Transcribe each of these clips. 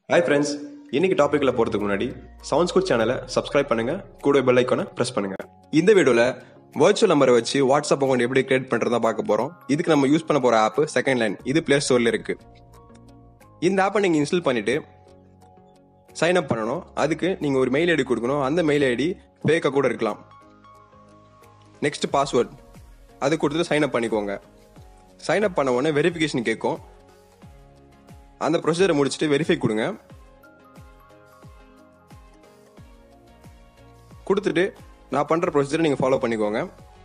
hi friends இன்னைக்கு டாபிக்ல போறதுக்கு முன்னாடி சவுண்ட் ஸ்கூல் சேனலை சப்ஸ்கிரைப் பண்ணுங்க கூட பெல் ஐக்கானை பிரஸ் பண்ணுங்க இந்த வீடியோல வர்ச்சுவல் நம்பரை வச்சு வாட்ஸ்அப் அக்கௌண்ட் எப்படி கிரியேட் பண்றதா பார்க்க போறோம் இதுக்கு நம்ம யூஸ் பண்ண போற ஆப் செகண்ட் லைன் இது பிளே ஸ்டோர்ல இருக்கு இந்த ஆப்பை நீங்க இன்ஸ்டால் பண்ணிட்டு சைன் அப் பண்ணணும் அதுக்கு நீங்க ஒரு மெயில் ஐடி கொடுக்கணும் அந்த மெயில் ஐடி ஃபேக்காக கூட இருக்கலாம் நெக்ஸ்ட் பாஸ்வேர்ட் அது கொடுத்துட்டு சைன் அப் பண்ணிக்கோங்க சைன் அப் பண்ண உடனே வெரிஃபிகேஷன் கேட்கும் அந்த ப்ரொசீஜரை முடிச்சுட்டு வெரிஃபை கொடுங்க கொடுத்துட்டு நான் பண்ற ப்ரொசீஜரை நீங்க ஃபாலோ பண்ணிக்கோங்க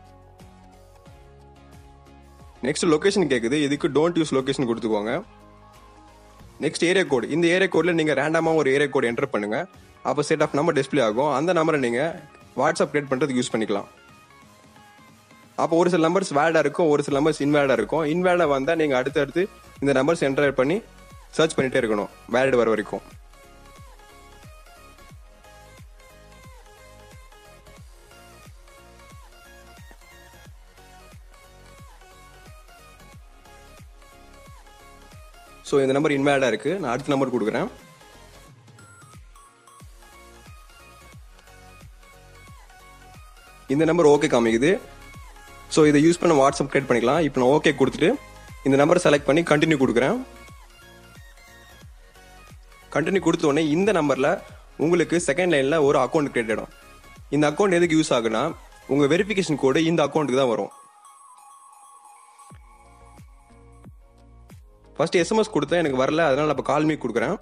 நெக்ஸ்ட் லொகேஷன் கேக்குது இதுக்கு டோன்ட் யூஸ் லொகேஷன் கொடுத்துக்கோங்க நெக்ஸ்ட் ஏரியா கோட் இந்த ஏரியா கோட்ல நீங்க ரேண்டமா ஒரு ஏரியா கோட் என்டர் பண்ணுங்க அப்போ செட் ஆஃப் நம்பர் டிஸ்ப்ளே ஆகும் அந்த நம்பரை நீங்க வாட்ஸ்அப் கிரியேட் பண்றதுக்கு யூஸ் பண்ணிக்கலாம் அப்போ ஒரு சில நம்பர்ஸ் வேல்டா இருக்கும் ஒரு சில நம்பர்ஸ் இன்வேல்டா இருக்கும் இன்வேல்டா வந்தா நீங்க அடுத்து அடுத்து இந்த நம்பர்ஸ் என்டர் பண்ணி சர்ச் பண்ணிட்டே இருக்கணும் வேலிட் வர வரைக்கும் ஸோ இந்த நம்பர் இன்வேலிடா இருக்கு நான் அடுத்த நம்பர் கொடுக்குறேன் இந்த நம்பர் ஓகே காமிக்குது ஸோ இதை யூஸ் பண்ண வாட்ஸ்அப் கிரியேட் பண்ணிக்கலாம் இப்போ நான் ஓகே கொடுத்துட்டு இந்த நம்பர் செலக்ட் பண்ணி கண்டினியூ கொடுக்குறேன் கண்டினியூ கொடுத்த உடனே இந்த நம்பர்ல உங்களுக்கு செகண்ட் லைன்ல ஒரு அக்கௌண்ட் கிரியேட் ஆகிடும் இந்த அக்கௌண்ட் எதுக்கு யூஸ் ஆகுனா உங்க வெரிஃபிகேஷன் கோடு இந்த அக்கௌண்ட்டுக்கு தான் வரும் ஃபர்ஸ்ட் எஸ்எம்எஸ் கொடுத்தேன் எனக்கு வரல அதனால நான் இப்போ கால்மீ கொடுக்குறேன்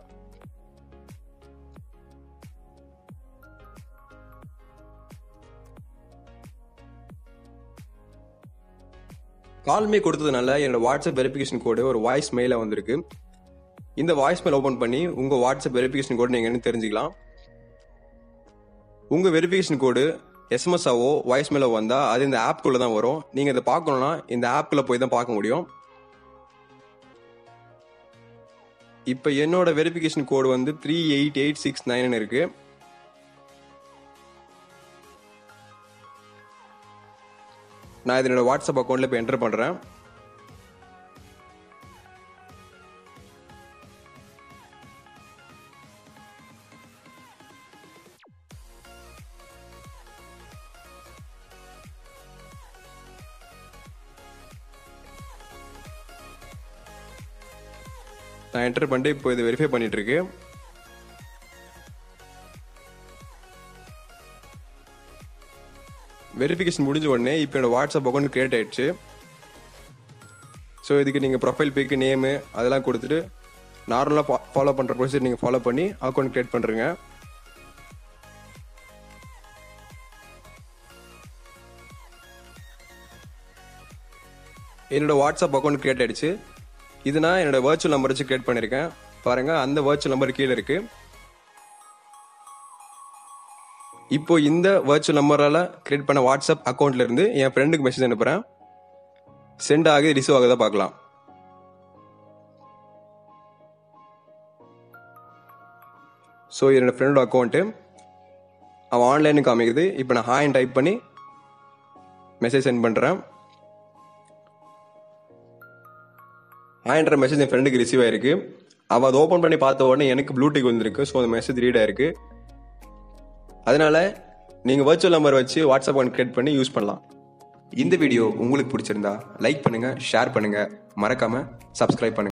கால்மீ கொடுத்ததுனால என்னோட வாட்ஸ்அப் வெரிஃபிகேஷன் கோடு ஒரு வாய்ஸ் மெயில வந்திருக்கு இந்த வாய்ஸ் மெயில் ஓபன் பண்ணி உங்க வாட்ஸ்அப் வெரிஃபிகேஷன் கோடு நீங்க என்ன தெரிஞ்சுக்கலாம் உங்க வெரிஃபிகேஷன் கோடு எஸ்எம்எஸ் ஆவோ வாய்ஸ் மெயிலோ வந்தா அது இந்த ஆப்குள்ள தான் வரும் நீங்க இதை பார்க்கணும்னா இந்த ஆப்குள்ள போய் தான் பார்க்க முடியும் இப்போ என்னோட வெரிஃபிகேஷன் கோடு வந்து three eight eight six nine இருக்கு நான் இது என்னோட வாட்ஸ்அப் அக்கௌண்ட்ல இப்போ என்டர் பண்றேன் நான் என்டர் பண்ணிட்டு இப்போ இது வெரிஃபை பண்ணிட்டு இருக்கு வெரிஃபிகேஷன் முடிஞ்ச உடனே இப்போ என்னோட வாட்ஸ்அப் அக்கௌண்ட் கிரியேட் ஆயிடுச்சு ஸோ இதுக்கு நீங்கள் ப்ரொஃபைல் பிக்கு நேமு அதெல்லாம் கொடுத்துட்டு நார்மலாக ஃபாலோ பண்ணுற ப்ரொசீஜர் நீங்கள் ஃபாலோ பண்ணி அக்கௌண்ட் கிரியேட் பண்ணுறீங்க என்னோட வாட்ஸ்அப் அக்கௌண்ட் கிரியேட் ஆயிடுச்சு இது நான் என்னோட வர்ச்சுவல் நம்பர் வச்சு கிரியேட் பண்ணியிருக்கேன் பாருங்க அந்த வர்ச்சுவல் நம்பர் கீழே இருக்கு இப்போ இந்த வர்ச்சுவல் நம்பரால கிரியேட் பண்ண வாட்ஸ்அப் அக்கௌண்ட்ல இருந்து என் ஃப்ரெண்டுக்கு மெசேஜ் அனுப்புறேன் சென்ட் ஆகுது ரிசீவ் ஆகுதா பார்க்கலாம் ஸோ என்னோட ஃப்ரெண்டோட அக்கௌண்ட்டு அவன் ஆன்லைனுக்கு காமிக்குது இப்போ நான் ஹாயின் டைப் பண்ணி மெசேஜ் சென்ட் பண்ணுறேன் ஆயின்ற மெசேஜ் என் ஃப்ரெண்டுக்கு ரிசீவ் ஆயிருக்கு அவள் அதை ஓப்பன் பண்ணி பார்த்த உடனே எனக்கு ப்ளூடிக் வந்திருக்கு ஸோ அந்த மெசேஜ் ரீட் ஆயிருக்கு அதனால நீங்கள் வர்ச்சுவல் நம்பர் வச்சு வாட்ஸ்அப் அக்கௌண்ட் கிரியேட் பண்ணி யூஸ் பண்ணலாம் இந்த வீடியோ உங்களுக்கு பிடிச்சிருந்தா லைக் பண்ணுங்க ஷேர் பண்ணுங்க மறக்காம சப்ஸ்கிரைப் பண்ணுங்க